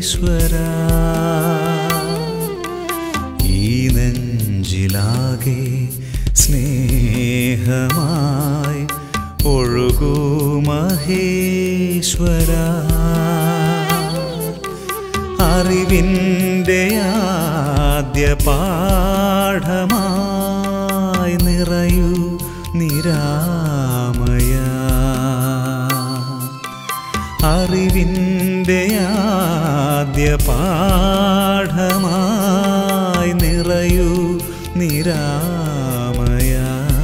ഈ നെഞ്ചിലാകെ സ്നേഹമായി ഒഴുകൂ മഹേശ്വര അറിവിൻ്റെ ആദ്യ പാഠമായി നിറയൂ നിരാമയ അറിവിൻ്റെ ആദ്യ പാഠമായി നിറയൂ നിരാമയ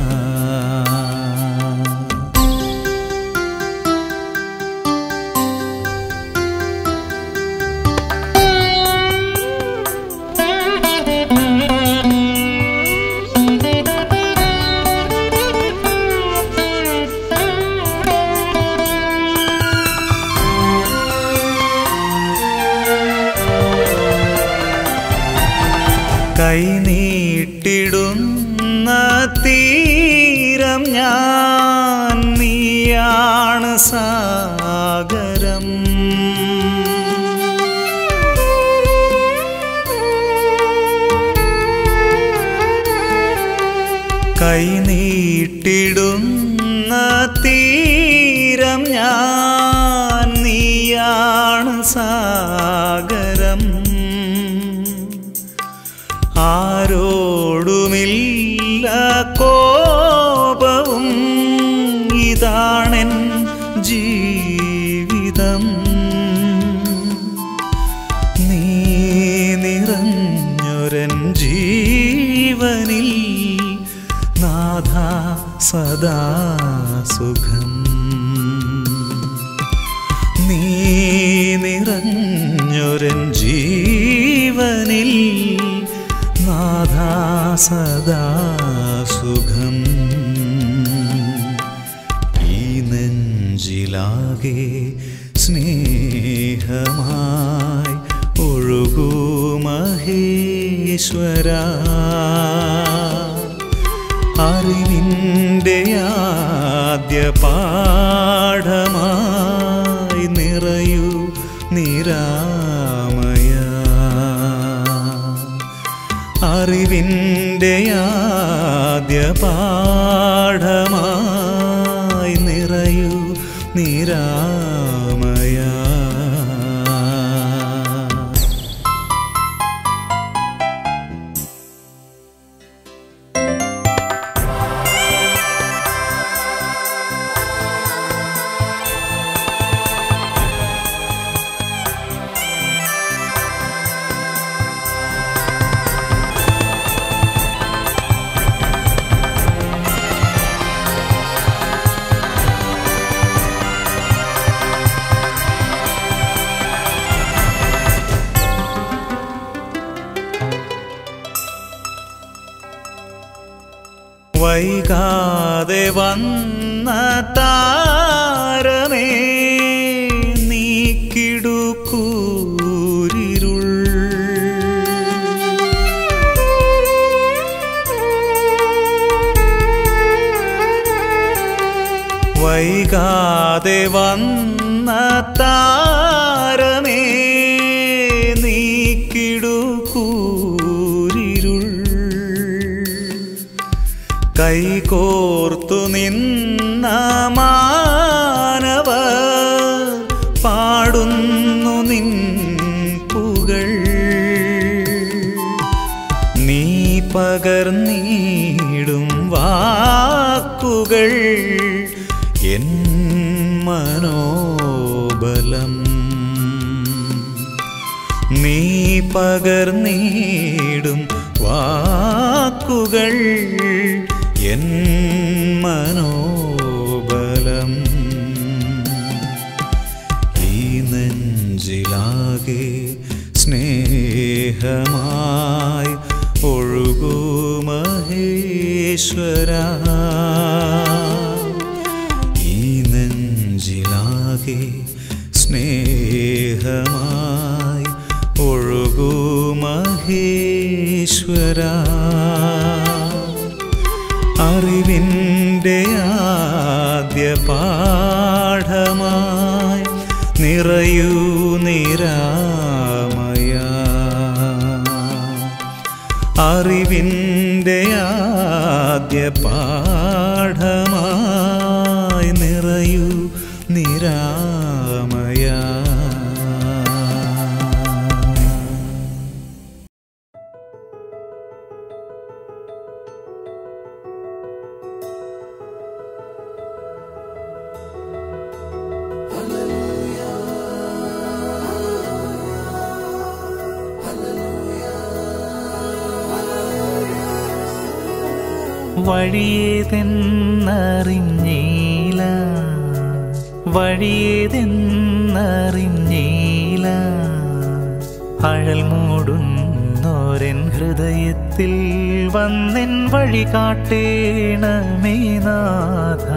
കൈനീട്ടിടുന്ന തീരം ഞാൻ നീയാണ് സാഗരം കൈനീട്ടിടുന്ന തീരം ഞാൻ നീയാണ് സാഗരം ആരോടുമില്ല കോപവും ഇതാണെൻ ജീവിതം നീ നിറഞ്ഞൊരൻ ജീവനിൽ നാഥ സദാ സുഖം നീ നിറഞ്ഞൊരൻ ജീവനിൽ നാഥ സദാ സുഖം ഈ നെഞ്ചിലാകെ സ്നേഹമായി ഒഴുകൂ മഹേശ്വര അറിവിൻ്റെ ആദ്യ പാഠമായി നിറയൂ നിരാമയ അറിവിൻ്റെ ആദ്യ പാഠമായി നിറയൂ നിരാമയ വൈകാതെ വന്ന താരമേ നീക്കിടുക്കൂരിരുൾ വൈകാതെ വന്ന താരമേ നീക്കിടുക്കൂരിരുൾ കൈകോർത്തു നിന്ന മാനവ പാടുന്നു നിൻ പുകൾ നീ പകർന്നീടും വാക്കുകൾ എൻ മനോബലം നീ പകർന്നീടും വാക്കുകൾ എൻ മനോബലം ഈ നെഞ്ചിലാകെ സ്നേഹമായി ഒഴുകൂ മഹേശ്വര ഈ നെഞ്ചിലാകെ സ്നേഹമായി ഒഴുകൂ മഹേശ്വര അറിവിൻ്റെ ആദ്യ പാഠമായി നിറയൂ നിരാമയ അറിവിൻ്റെ ആദ്യ പാഠമായി നിറയൂ നിരാമയ വഴിയേതെന്നറിഞ്ഞീല വഴിയേതെന്നറിഞ്ഞീല അഴൽ മൂടുന്നോരൻ ഹൃദയത്തിൽ വന്നെൻ വഴി കാട്ടേണമേ നാഥ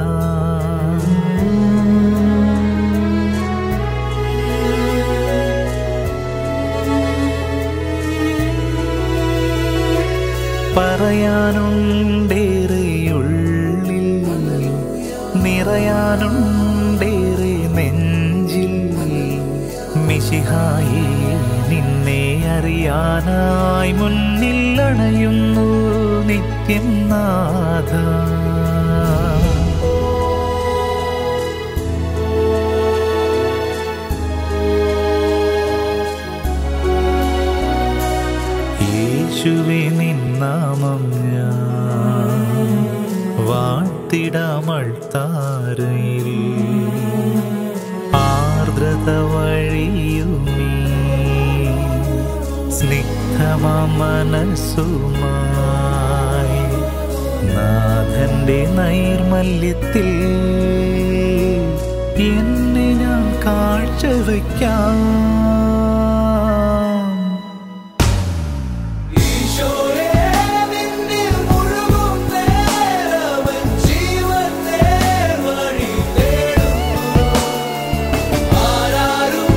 പറയാനുണ്ടേറെയുള്ളിൽ നിറയാനുണ്ടേറെ നെഞ്ചിൽ മിശിഹായി നിന്നെ അറിയാനായി മുന്നിൽ അണയുന്നു നിത്യം നാഥ യേശുവെ നിന്നാമം ഞാൻ വാഴ്ത്തിടാമൾത്താരയിൽ ആർദ്രത വഴിയുമീ സ്നിഗ്ധമാ മനസ്സുമായി നാഥന്റെ നൈർമല്യത്തിൽ എന്നെ ഞാൻ കാഴ്ചവെക്കാം ഈശോയേ നിന്നിൽ മുഴുകും നേരവൻ ജീവൻ നേർവഴി തേടുന്നു ആരാരും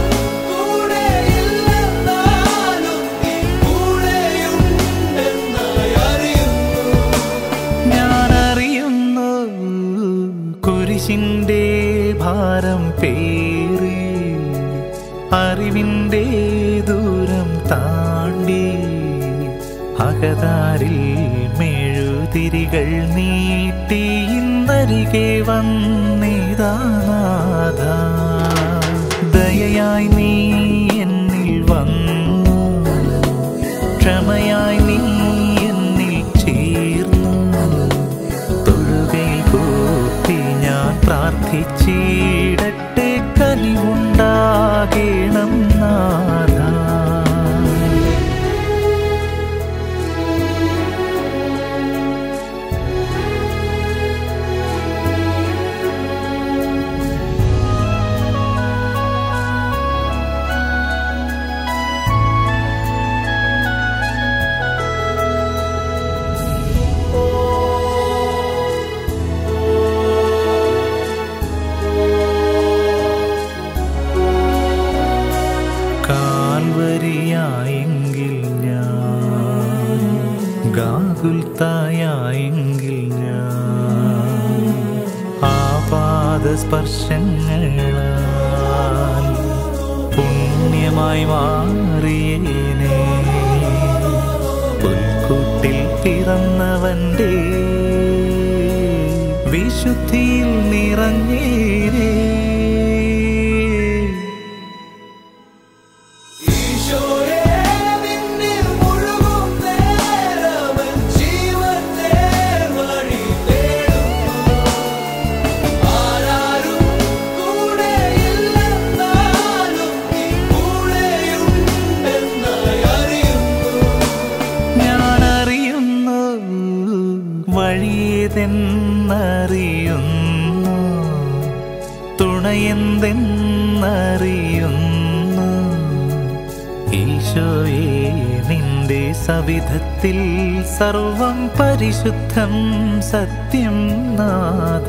കൂടെയില്ലെന്നാലും നീ കൂടെയുണ്ടെന്നായി അറിയുന്നു ഞാൻ അറിയുന്നു കുരിശിന്റെ ഭാരം പേറി അറിവിന്റെ ദൂരം താണ്ടി അകതാരിൽ മെഴുതിരികൾ നീട്ടി ഇന്നരികെ വന്നിതാനാഥ ദയയായി നീ എന്നിൽ വന്നു ക്ഷമയായി നീ എന്നിൽ ചേർന്നു തൊഴുകൈ കൂപ്പി ഞാൻ പ്രാർത്ഥിച്ചിടട്ടെ കനിവുണ്ടാകേണം നാഥ കാൽവരിയായെങ്കിൽ ഞാൻ ഗാകുൽത്തായെങ്കിൽ ഞാൻ ആപാദസ്പർശങ്ങളാൽ പുണ്യമായി മാറിയേനെ പുൽക്കൂട്ടിൽ പിറന്നവന്റെ വിശുദ്ധിയിൽ നിറഞ്ഞേരേ ഈശോയേ നിന്നിൽ മുഴുകും നേരവൻ ജീവൻ നേർവഴി തേടുന്നു ആരാരും കൂടെയില്ലെന്നാലും നീ കൂടെയുണ്ടെന്നായി അറിയുന്നു ഞാൻ അറിയുന്നു വഴിയതെന്നറിയുന്നു തുണയെന്തെന്നറിയുന്നു ഈശോയെ നിന്റെ സവിധത്തിൽ സർവം പരിശുദ്ധം സത്യം നാഥ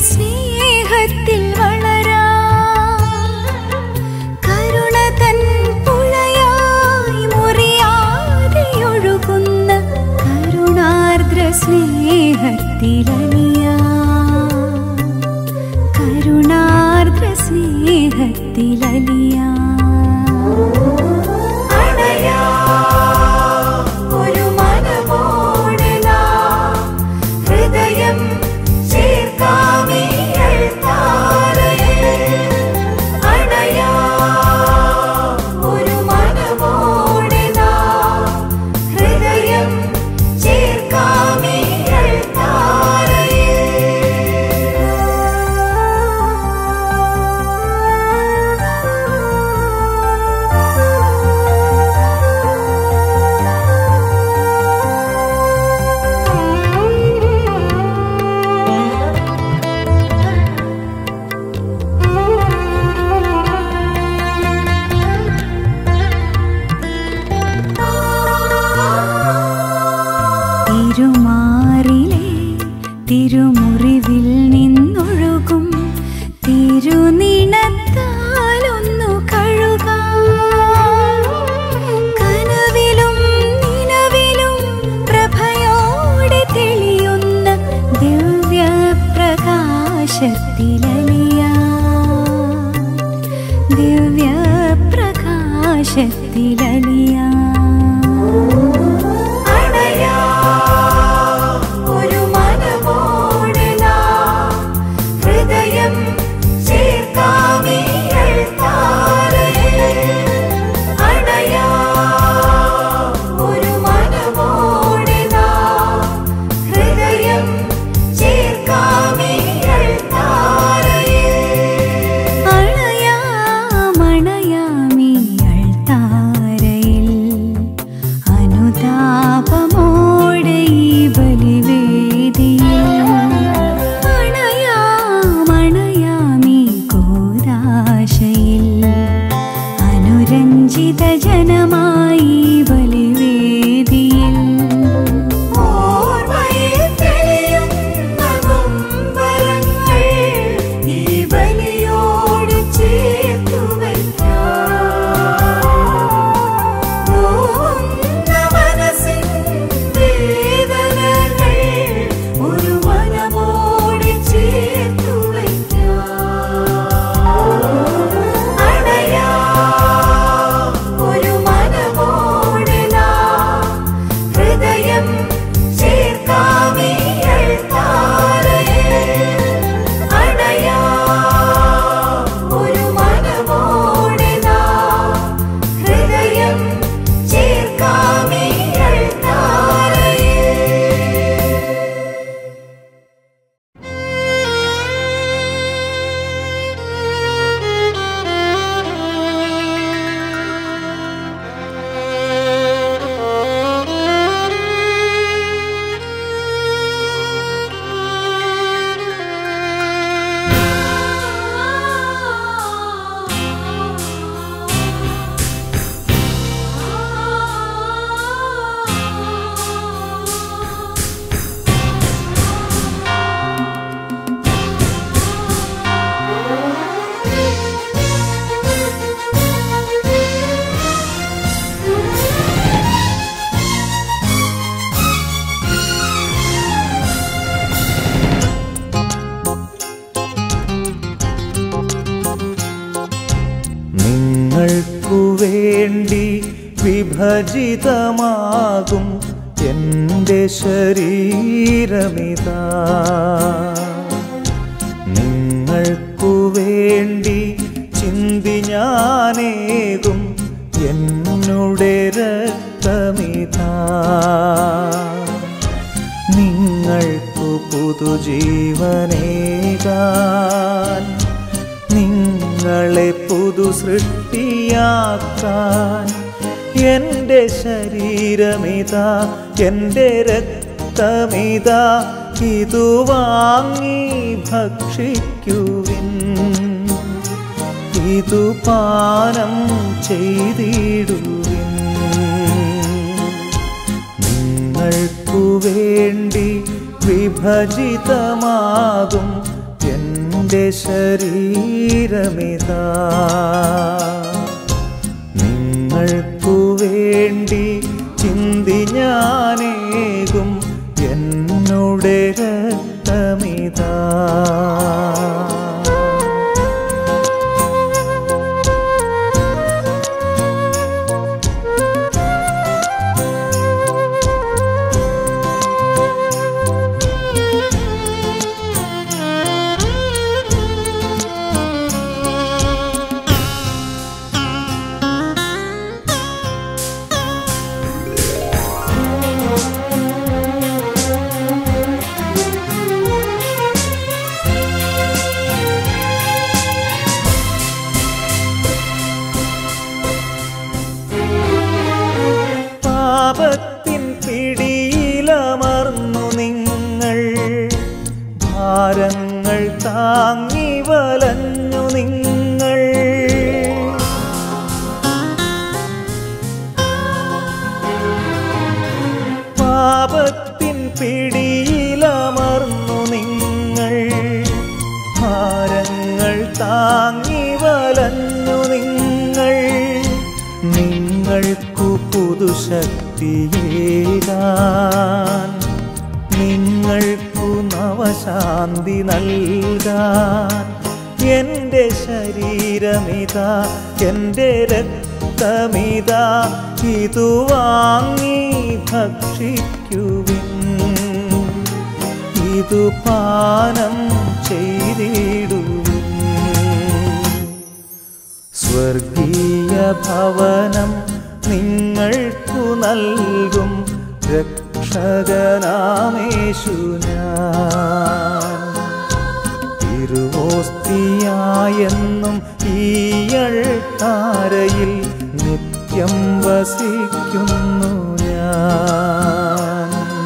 സ്നേഹത്തിൽ വളരാ കരുണ തൻ പുഴയായി മുറിയാതെ ഒഴുകുന്ന കരുണാർദ്ര സ്നേഹത്തിലലിയാ കരുണാർദ്ര സ്നേഹത്തിലലിയാ അണയാ ഒരു മനമോടെ നാം ഹൃദയം ചേർക്കാമീയൽ താരയിൽ അണയാ ഒരു മനമോടെ നാം ഹൃദയം ചേർക്കാമീയൽ തിരുമാറിലെ തിരുമുറിവിൽ നിന്നൊഴുകും തിരുനിണത്താലൊന്നു കഴുകാം കനവിലും നിലവിലും പ്രഭയോടെ തെളിയുന്ന ദിവ്യപ്രകാശത്തിലലിയാ ദിവ്യപ്രകാശത്തിലലിയാ അണയാ ഒരു മനമോടെ നാം ഹൃദയം ചേർക്കാമീയൽ താരയിൽ അണയാ ഒരു മനമോടെ നാം ഹൃദയം ചേർക്കാമീയൽ താരയിൽ അണയാമണയാമീയൽ താരയിൽ അനുതാപമോടെ ഈ ബലിവേദിയിൽ അണയാമണയാമീ കോരാശയിൽ അനുരഞ്ജിത ജനമായി ഈ ബലിവേദിയിൽ ഓർമ്മയിൽ തെളിയുന്ന നൊമ്പരങ്ങൾ ഈ ബലിയോട് ചേർത്തു മനസ്സിൻ വേദനകൾ ഒരു മനമോടെ ചേർത്തു അണയാ ഒരു മനമോടെ നാം ഹൃദയം ചേർക്കാമീയൽ താരയിൽ അണയാ ഒരു മനമോടെ നാം ഹൃദയം ചേർക്കാമീയൽ താരയിൽ നിങ്ങൾക്കു വേണ്ടി വിഭജിതമാകും എൻ്റെ ശരീരമിതാ നിങ്ങൾക്കു വേണ്ടി ചിന്തി ഞാനേകും എന്നുടെ രക്തമിതാ നിങ്ങൾക്കു പുതുജീവനേകാൻ നിങ്ങളെ പുതു സൃഷ്ടിയാക്കാൻ എൻ്റെ ശരീരമിതാ എൻ്റെ രക്തമിതാ ഇതു വാങ്ങി ഭക്ഷിക്കുവിൻ ഇതു പാനം ചെയ്തിടുവിൻ നിങ്ങൾക്കു വേണ്ടി വിഭജിതമാകും എൻ എൻ്റെ ശരീരമിതാ നിങ്ങൾക്കു വേണ്ടി ചിന്തി ഞാനേകും എന്നുടെ രക്തമിതാ പാപത്തിൻ പിടിയിലമർന്നു നിങ്ങൾ ഭാരങ്ങൾ താങ്ങി വലഞ്ഞു നിങ്ങൾ പാപത്തിൻ പിടിയിലമർന്നു നിങ്ങൾ ഭാരങ്ങൾ താങ്ങി വലഞ്ഞു നിങ്ങൾ നിങ്ങൾക്കു പുതുശക്തിയേകാൻ നിങ്ങൾക്കു നവശാന്തി നൽകാൻ എൻ്റെ ശരീരമിതാ എൻ്റെ രക്തമിതാ ഇതു വാങ്ങി ഭക്ഷിക്കുവിൻ ഇതു പാനം ചെയ്തിടുവിൻ സ്വർഗീയ ഭവനം നിങ്ങൾക്കു നൽകും രക്ഷകനാമേശു ഞാൻ തിരുവോസ്തിയായെന്നും ഈയൾ താരയിൽ നിത്യം വസിക്കുന്നു ഞാൻ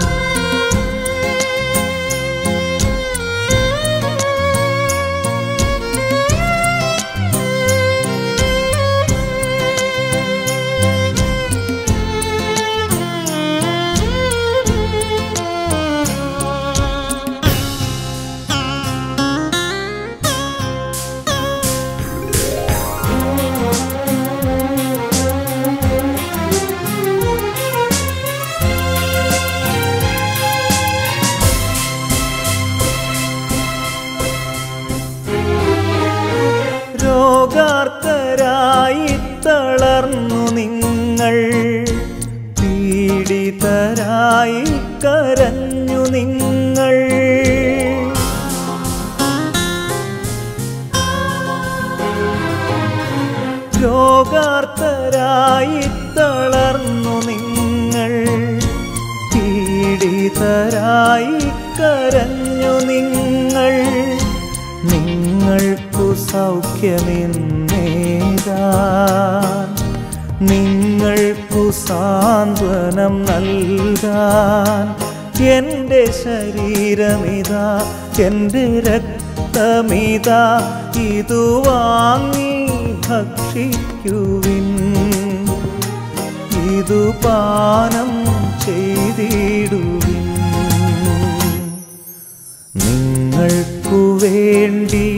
രോഗാർത്തരായി തളർന്നു നിങ്ങൾ പീഡിതരായി കരഞ്ഞു നിങ്ങൾ രോഗാർത്തരായി തളർന്നു നിങ്ങൾ പീഡിതരായി കരഞ്ഞു നിങ്ങൾ നിങ്ങൾക്കു സൗഖ്യമെന്നേകാൻ നിങ്ങൾക്കു സാന്ത്വനം നൽകാൻ എൻ്റെ ശരീരമിതാ എൻ്റെ രക്തമിതാ ഇതു വാങ്ങി ഭക്ഷിക്കുവിൻ ഇതു പാനം ചെയ്തിടുവിൻ നിങ്ങൾക്കു വേണ്ടി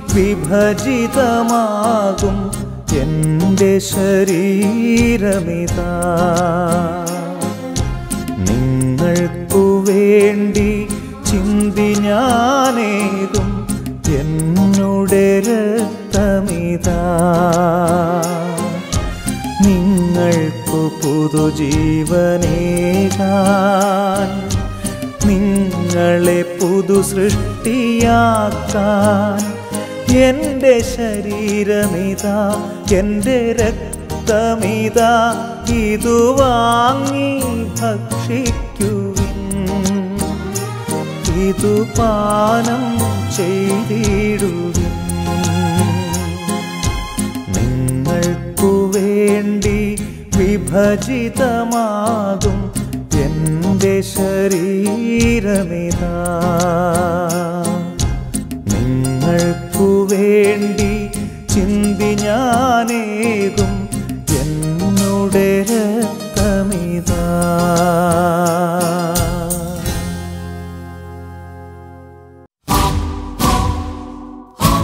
വിഭജിതമാകും എൻ്റെ ശരീരമിതാ നിങ്ങൾക്കു വേണ്ടി ചിന്തി ഞാനേകും എന്നുടെ രക്തമിതാ നിങ്ങൾക്കു പുതുജീവനേകാൻ നിങ്ങളെ പുതു സൃഷ്ടിയാക്കാൻ എൻ്റെ ശരീരമിതാ എൻ്റെ രക്തമിതാ ഇതു വാങ്ങി ഭക്ഷിക്കുവിൻ ഇതു പാനം ചെയ്തിടുവിൻ നിങ്ങൾക്കു വേണ്ടി വിഭജിതമാകും എൻ്റെ ശരീരമിതാ നിങ്ങൾക്കു വേണ്ടി ചിന്തി ഞാനേകും എന്നുടെ രക്തമിതാ ആ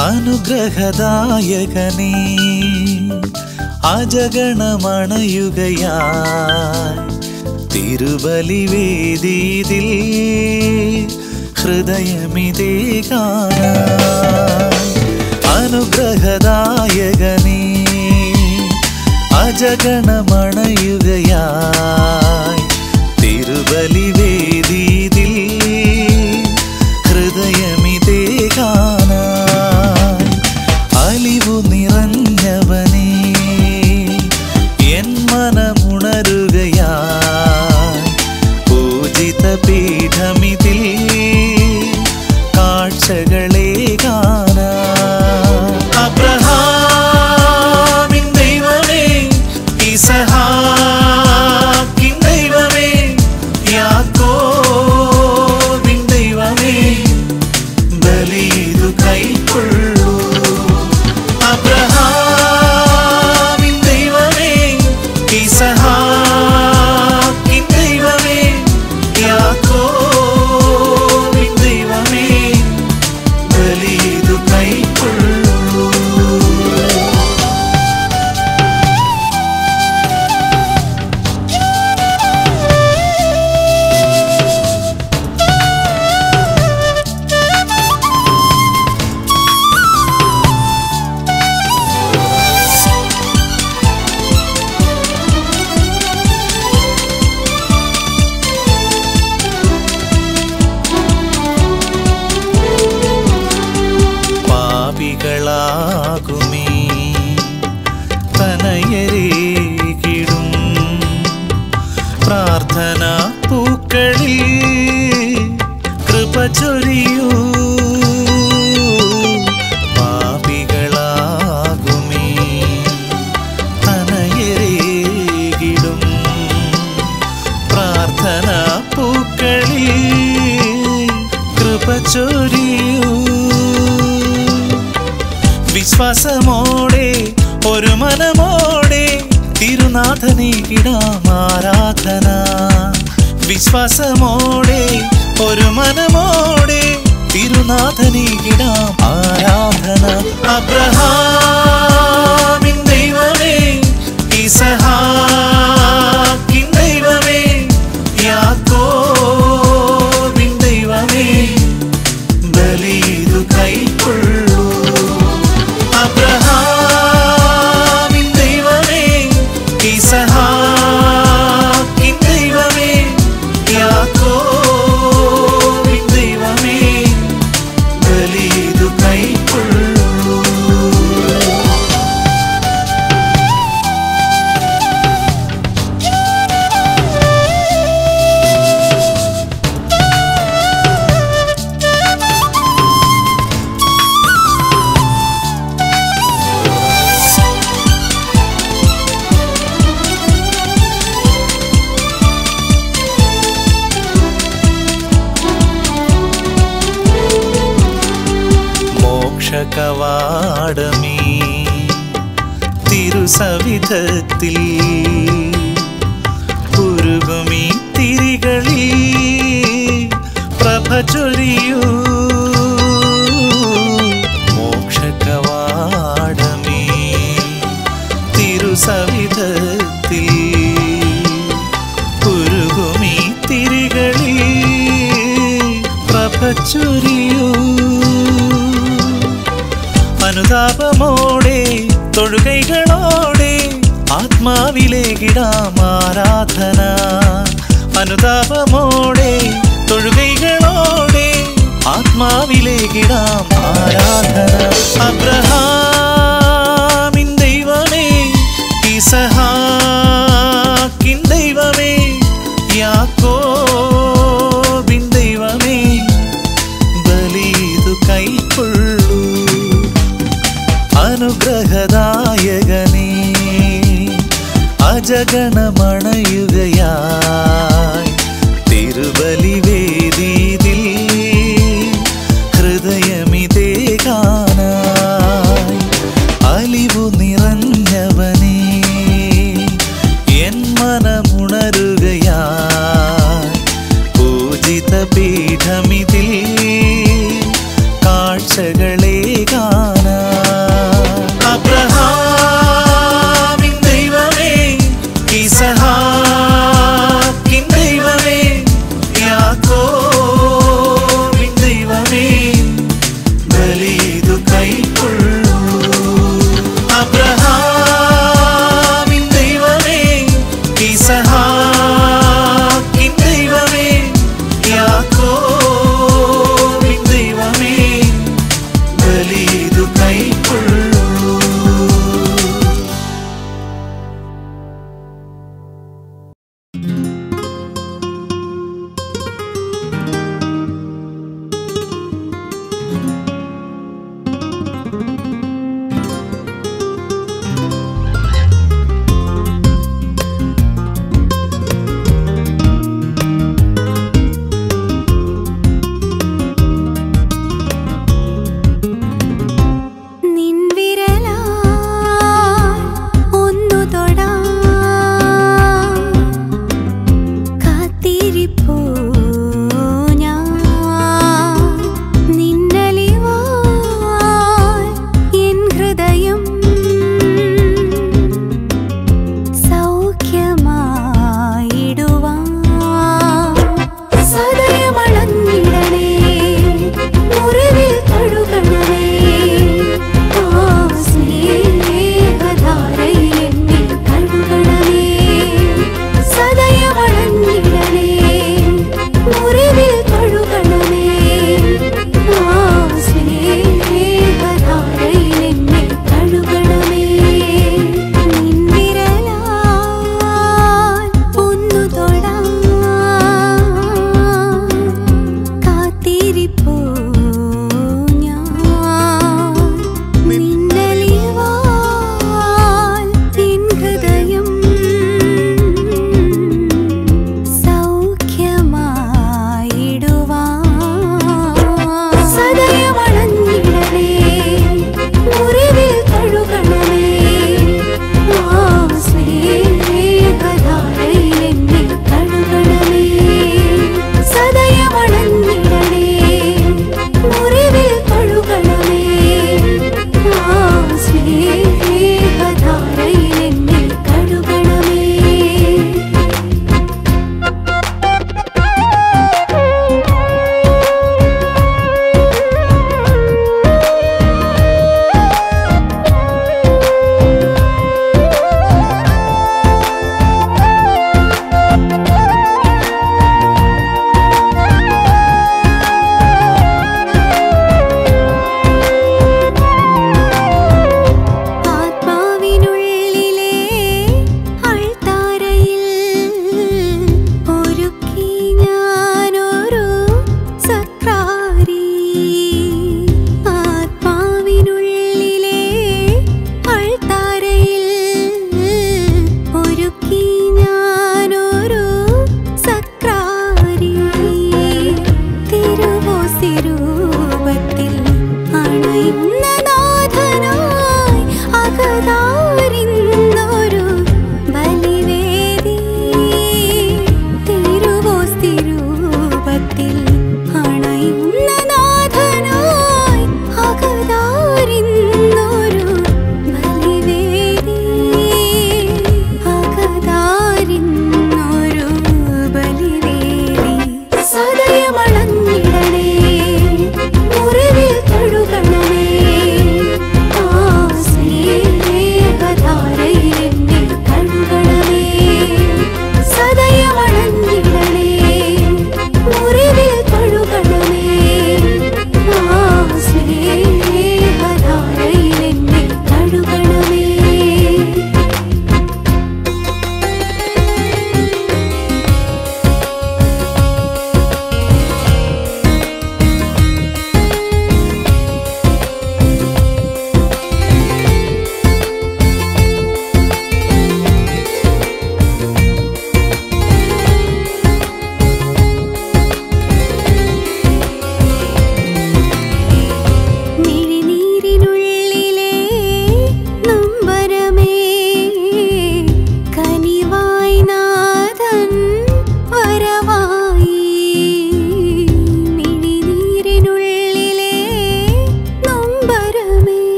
അനുഗ്രഹദായകനേ അജഗണമണയുകയായി തിരുബലിവേദീതിൽ ഹൃദയമിതേ കാണാൻ അനുഗ്രഹദായകനേ അജഗണമണയുകയായി തിരുബലിവേദീതിൽ ഹൃദയമിതേ കാണാൻ അലിവു നിറഞ്ഞവനേ എൻ മനമുണരുകയായി പൂജിത പീഠമിതിൽ കാഴ്ചകളെ കാണാൻ അബ്രഹാമിൻ ദൈവമേ ഇസഹാക്കിൻ ദൈവമേ യാക്കോബിൻ ദൈവമേ ബലിതു കൈക്കൊള്ളൂ അബ്രഹാമിൻ ദൈവമേ ഇസഹാക്കിൻ ദൈവമേ യാക്കോബിൻ ദൈവമേ ബലിതു കൈക്കൊള്ളൂ പാപികളാകുമേ തനയരേകിടും പ്രാർത്ഥന പൂക്കളിൽ കൃപ ചൊരിയൂ പാപികളാകുമേ തനയരേകിടും പ്രാർത്ഥന പൂക്കളിൽ കൃപ ചൊരിയൂ വിശ്വാസമോടെ ഒരു മനമോടെ തിരുനാഥനെ ഇടാം ആരാധന വിശ്വാസമോടെ ഒരു മനമോടെ തിരുനാഥനെ ഇടാം ആരാധന അബ്രഹാമിൻ ദൈവമേ ഇസഹാക്കിൻ ദൈവമേ യാക്കോബിൻ ദൈവമേ ബലിതു കൈക്കൊള്ളൂ അബ്രഹാമിൻ ദൈവമേ ഇസഹാക്കിൻ ദൈവമേ യാക്കോബിൻ ദൈവമേ ബലിതു കൈക്കൊള്ളൂ മോക്ഷകവാടമേ തിരുസവിധത്തിൽ ഉരുകുമീ തിരികളിൽ പ്രഭ ചൊരിയൂ മോക്ഷകവാടമേ തിരുസവിധത്തിൽ ഉരുകുമീ തിരികളിൽ പ്രഭ ചൊരിയൂ അനുതാപമോടെ തൊഴുകൈകളോടെ ആത്മാവിലേക്കിടാം ആരാധന അനുതാപമോടെ തൊഴുകൈകളോടെ ആത്മാവിലേക്കിടാം ആരാധന അബ്രഹാമിൻ ദൈവമേ ഇസഹാക്കിൻ ദൈവമേ യാക്കോബിൻ ദൈവമേ ബലിതു കൈക്കൊള്ളൂ അനുഗ്രഹദായകനേ അജഗണമണയുകയായി തിരുബലിവേദീതിൽ ഹൃദയമിതേ കാണായി അലിവു നിറഞ്ഞവനേ എൻ മനമുണരുകയായി പൂജിത പീഠമിതിൽ കാഴ്ചകളെ കാണാൻ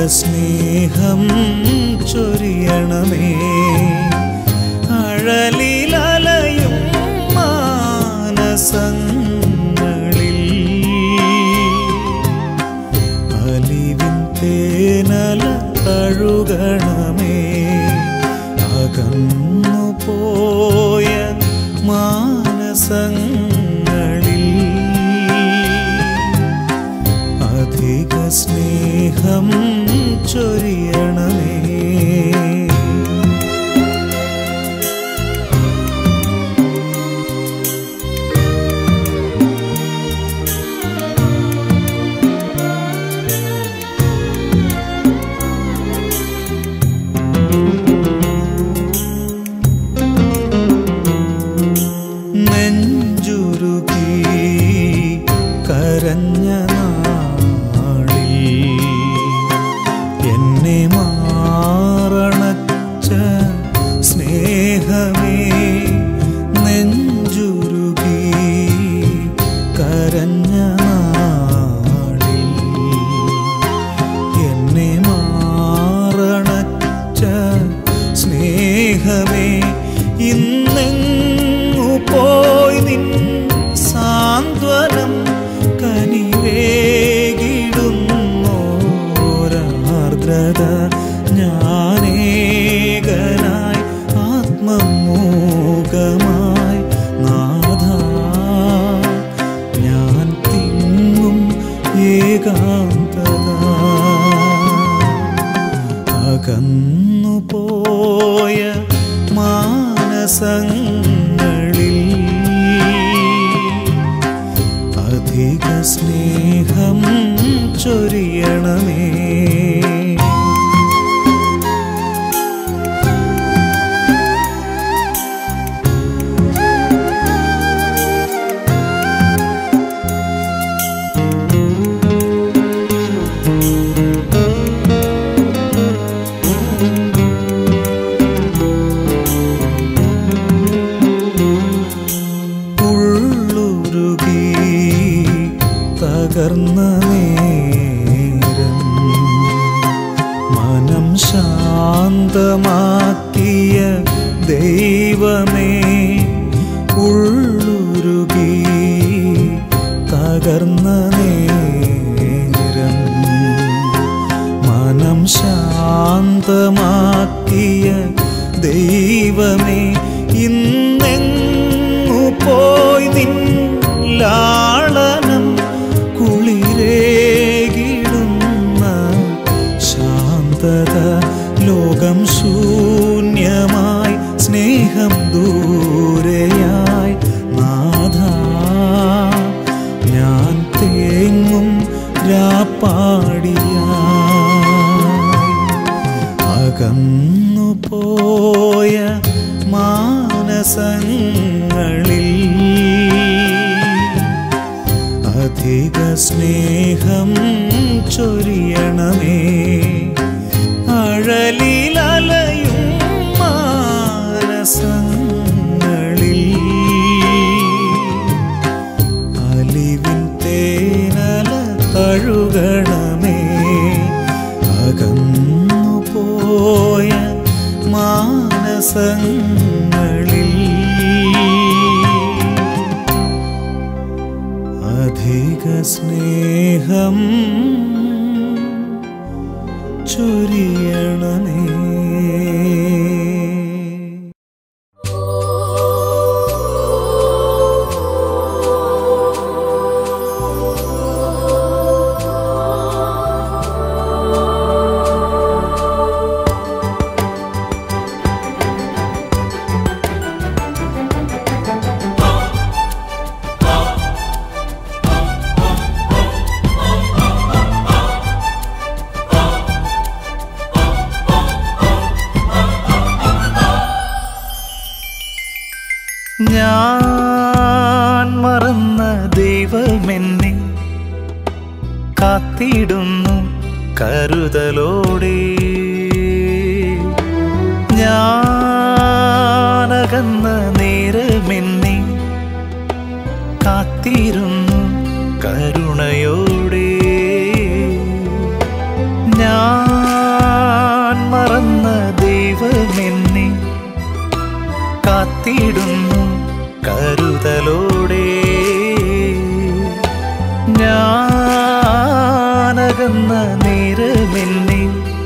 സ്നേഹം ചൊരിയണമേ അഴലിലലയും മാനസങ്ങളിൽ അലിവിൻ തേനല തഴുകണമേ അകന്നു പോയ മാനസങ്ങളിൽ അധിക സ്നേഹം ചൊരിയണമേ നെഞ്ചുരുകി കരഞ്ഞ നാളിൽ എന്നെ മാറണച്ച സ്നേഹമേ നെഞ്ചുരുകി കരഞ്ഞ നാളിൽ എന്നെ മാറണച്ച സ്നേഹമേ ഇന്നെങ്ങു പോയി നിൻ സാന്ത്വനം കനിവേകിടുന്നോരാർദ്രത ഞാനേകനായി ആത്മമൂകമായി നാഥ ഞാൻ തിങ്ങും ഏകാന്തത അകന്നു പോയ മാനസങ്ങളിൽ അധിക സ്നേഹം ചൊരിയണമേ ഉള്ളുരുകി തകർന്ന നേരം മനം ശാന്തമാക്കിയ ദൈവമേ ഉള്ളുരുകി തകർന്ന നേരം മനം ശാന്തമാക്കിയ ദൈവമേ ഇന്നെങ്ങു പോയി നിൻ ലാളനം കുളിരേകിടുന്ന ശാന്തത ലോകം ശൂന്യമായി സ്നേഹം ദൂരെയായി നാഥ ഞാൻ തേങ്ങും രാപ്പാടിയായി അകന്നു പോയ മാനസങ്ങളിൽ അധിക സ്നേഹം ചൊരിയണമേ അഴലിലലയും മാനസങ്ങളിൽ അലിവിൻ തേനല തഴുകണമേ അകന്നു പോയ മാനസങ്ങളിൽ അധിക സ്നേഹം ചൊരിയണമേ ഞാൻ മറന്ന ദൈവമെന്നെ കാത്തിടുന്നു കരുതലോടെ ഞാനകന്ന നേരമെന്നെ കാത്തിരുന്നു കരുണയോടെ ഞാൻ ഞാനകന്ന നേരമെന്നെ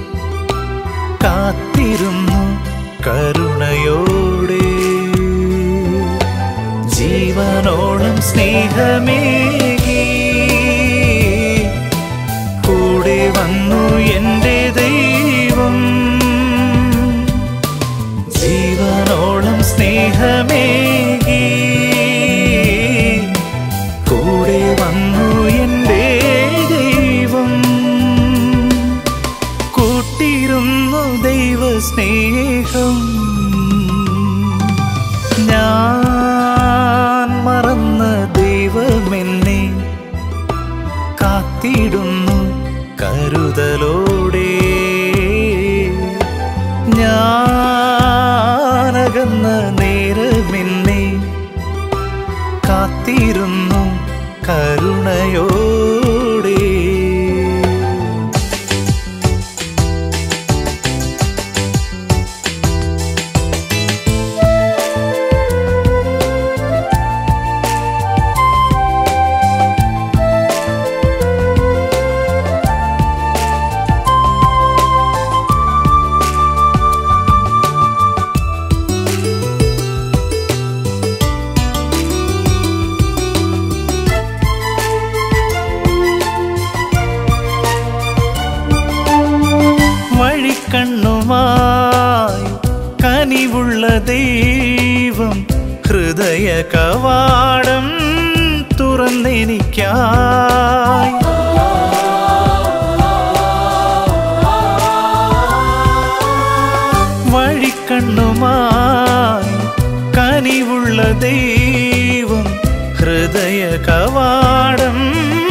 കാത്തിരുന്നു കരുണയോടെ ജീവനോളം സ്നേഹമേകി കൂടെ വന്നു എൻ്റെ ദൈവം ജീവനോളം സ്നേഹമേകി കൂടെ വന്നു എൻ്റെ ദൈവം കൂട്ടിരുന്നു ദൈവസ്നേഹം ഞാൻ മറന്ന ദൈവമെന്നെ കാത്തിടുന്നു കരുതലോടെ ഞാനകന്ന നേരമെന്നെ കാത്തിരുന്നു കരുണയോടെ വഴിക്കണ്ണുമായി കനിവുള്ള ദൈവം ഹൃദയ കവാടം തുറന്നെനിക്കായി വഴിക്കണ്ണുമായി കനിവുള്ള ദൈവം ഹൃദയ കവാടം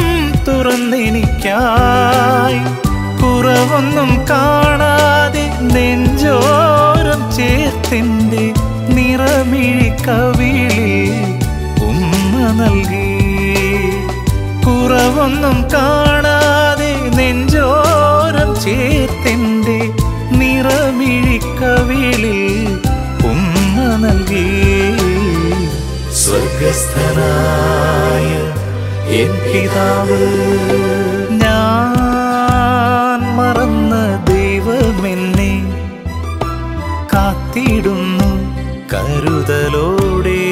തുറന്നെനിക്കായി കുറവൊന്നും കാണാതെ നെഞ്ചോരം ചേർത്തിൻ്റെ നിറമിഴി കവിളിൽ ഉമ്മ നൽകി കുറവൊന്നും കാണാതെ നെഞ്ചോരം ചേർത്തിൻ്റെ നിറമിഴി കവിളിൽ ഉമ്മ നൽകി സ്വർഗസ്ഥനായ എൻ പിതാവ് ഞാൻ മറന്ന ദൈവമെന്നെ കാത്തിടുന്നു കരുതലോടെ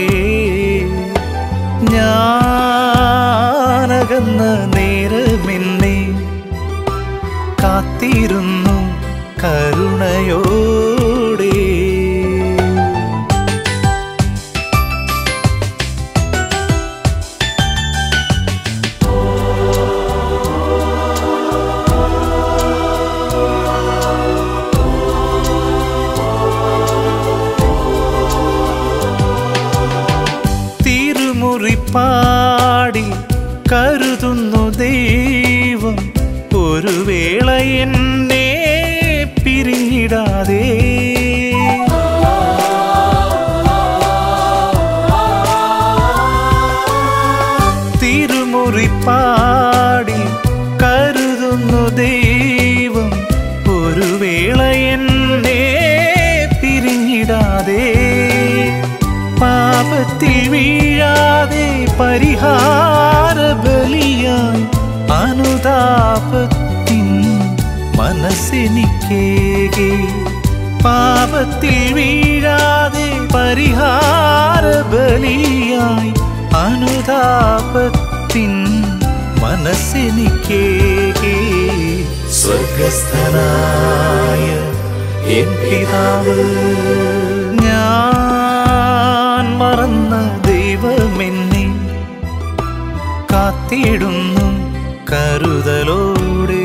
ഞാനകന്ന നേരമെന്നെ കാത്തിരുന്നു കരുണയോടെ തിരുമുറിപ്പാടി കരുതുന്നു ദൈവം ഒരു വേള എന്നെ പിരിഞ്ഞിടാതെ തിരുമുറിപ്പാടി കരുതുന്നു ദൈവം ഒരു വേള എന്നെ പിരിഞ്ഞിടാതെ പാപത്തിൽ വീഴാതെ പരിഹാര ബലിയായി അനുതാപത്തിൻ മനസ്സെനിക്കേകെ പാപത്തിൽ വീഴാതെ പരിഹാര ബലിയായി അനുതാപത്തിൻ മനസ്സെനിക്കേകെ സ്വർഗസ്ഥനായ എൻ പിതാവ് ഞാൻ മറന്ന ദൈവമെന്നെ കാത്തിടുന്നു കരുതലോടെ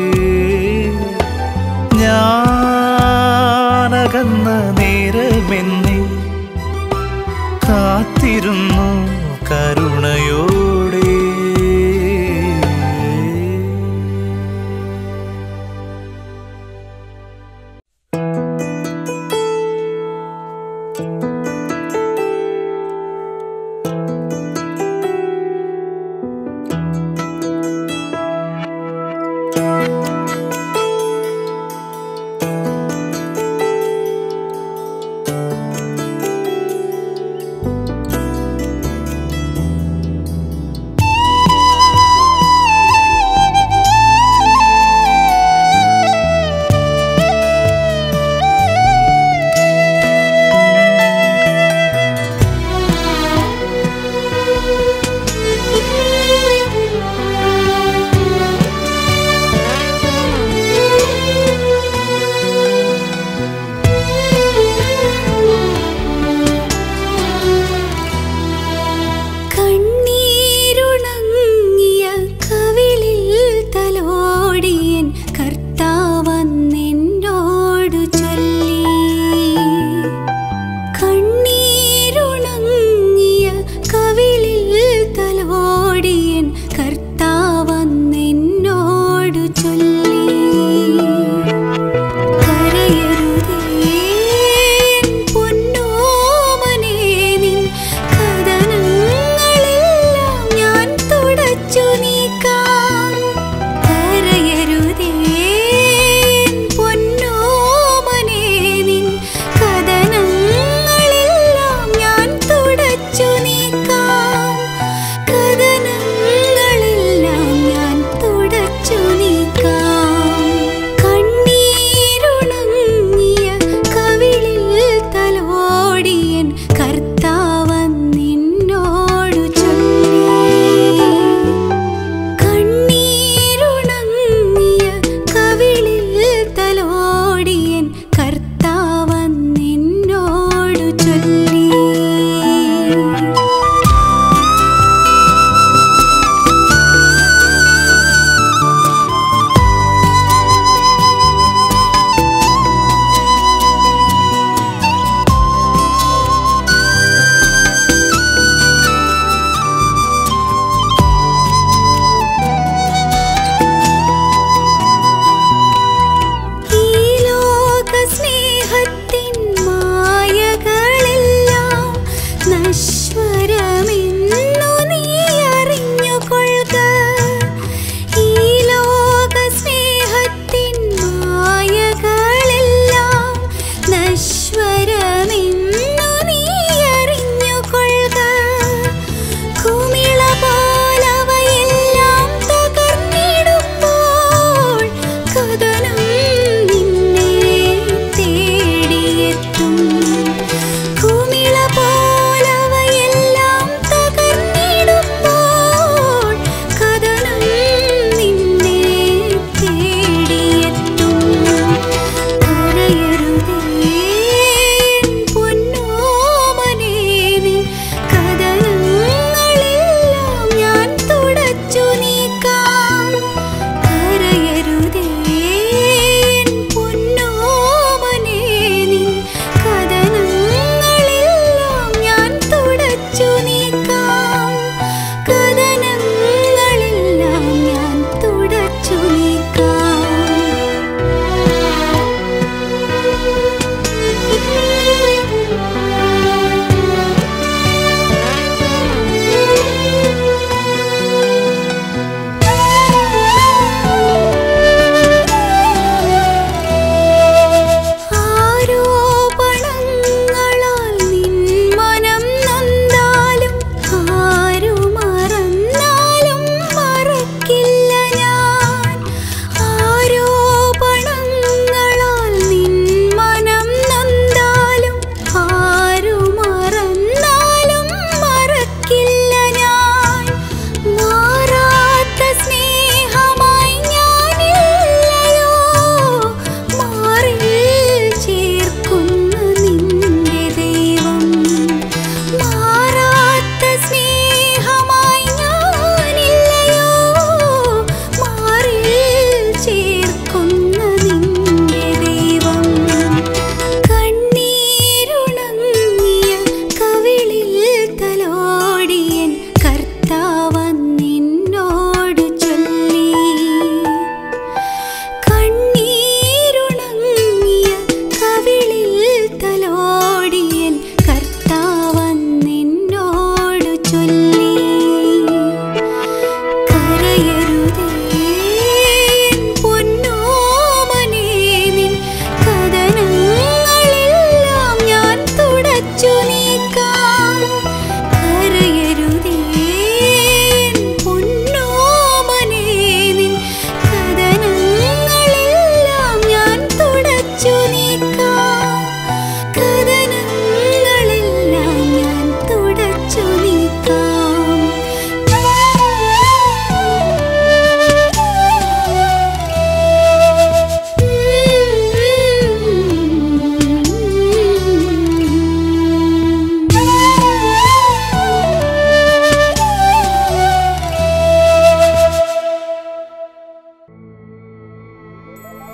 ഞാനകന്ന നേരമെന്നെ കാത്തിരുന്നു കരുണയോടെ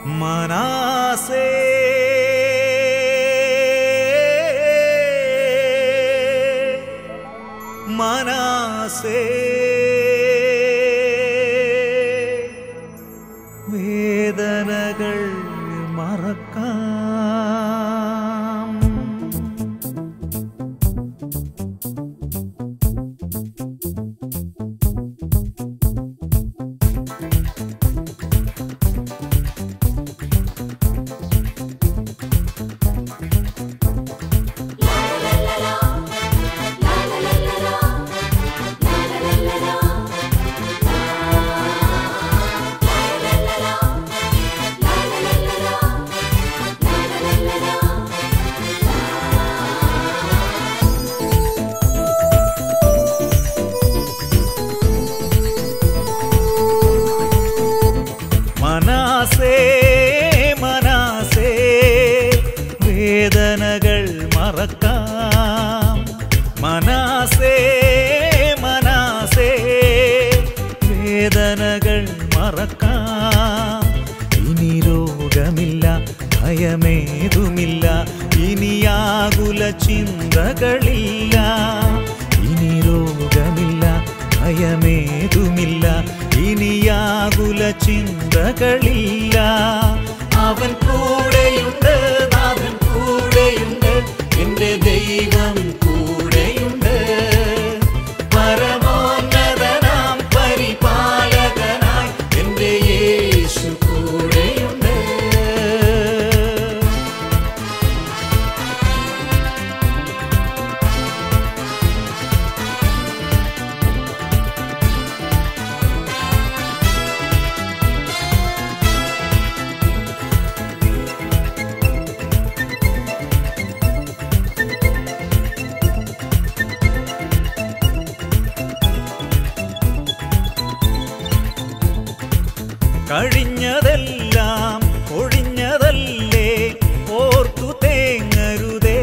മനാസേ മനാസേ വേദനകൾ മറക്കാം മനാസേ മനാസേ വേദനകൾ മറക്കാം മനാസേ മനാസേ വേദനകൾ മറക്കാം ഇനി രോഗമില്ല ഭയമേതുമില്ല ഇനിയാകുല ചിന്തകളില്ല ഇനി രോഗമില്ല ഭയമേതുമില്ല ഇനിയാകുല ചിന്തകളില്ല അവൻ കൂടെയുണ്ട് നാഥൻ കൂടെയുണ്ട് എന്റെ ദൈവം കൂടെയുണ്ട് പരമോന്നതനാം പരിപാലകനായി എന്റെ യേശു കൂടെയുണ്ട് കഴിഞ്ഞതെല്ലാം ഒഴിഞ്ഞതല്ലേ ഓർത്തു തേങ്ങരുതേ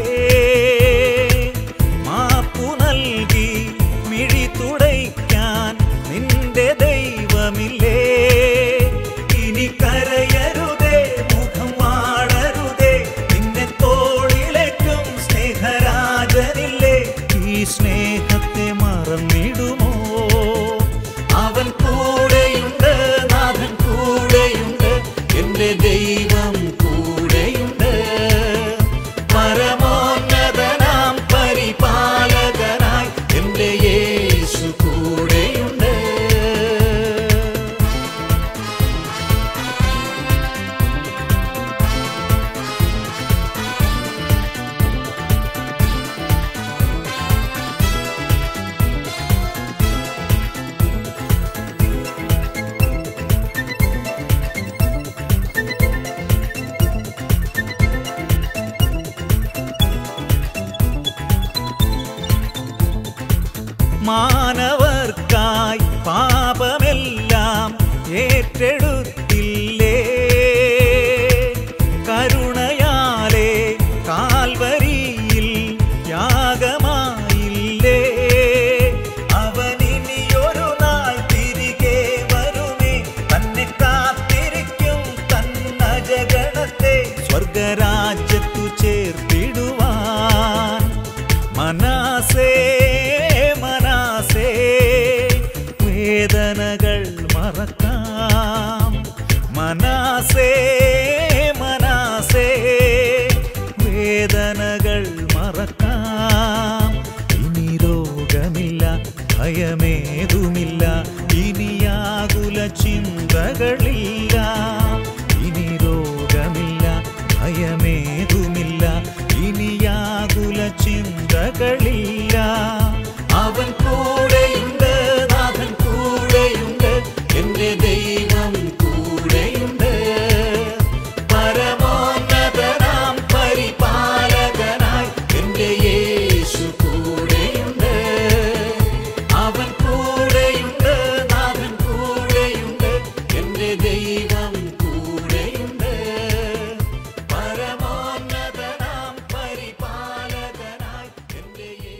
മാപ്പു നൽകി മിഴി തുടയ്ക്കാൻ നിന്റെ ദൈവമില്ലേ ഇനി കരയരുതേ മുഖം വാടരുതേ നിന്നെ തോളിലേക്കും സ്നേഹരാജനില്ലേ ഈ സ്നേഹത്തെ മറന്നിടുമോ അവൻ കൂടെയുണ്ട് നാഥൻ കൂടെയുണ്ട് എന്റെ ദൈവം കൂടെയുണ്ട് പരമോന്നതനാം പരിപാലകനായി എന്റെ യേശു കൂടെയുണ്ട് മാനവർക്കായി പാപമെല്ലാം ഏറ്റെടുത്തില്ലേ കരുണയാലെ കാൽവരിയിൽ യാഗമായില്ലേ അവനിനിയൊരു നാൾ തിരികെ വരുമേ തന്നെ കാത്തിരിക്കും തന്നജഗണത്തെ സ്വർഗരാജ്യത്തു ചേർത്തിടുവാൻ മനാസേ മനാസേ വേദനകൾ മറക്കാം മനാസേ മനാസേ വേദനകൾ മറക്കാം ഇനി രോഗമില്ല ഭയമേതുമില്ല ഇനിയാകുല ചിന്തകളില്ല ഇനി രോഗമില്ല ഭയമേതുമില്ല ഇനിയാകുല ചിന്തകളില്ല അവൻ കൂടെയുണ്ട് നാഥൻ കൂടെയുണ്ട് എന്റെ ദൈവം കൂടെയുണ്ട് പരമോന്നതനാം പരിപാലകനായി എന്റെ യേശു കൂടെയുണ്ട് അവൻ കൂടെയുണ്ട് നാഥൻ കൂടെയുണ്ട് എന്റെ ദൈവം കൂടെയുണ്ട് പരമോന്നതനാം പരിപാലകനായി എന്റെ യേശു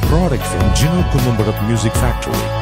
product from Gino Columbarat Music Factory.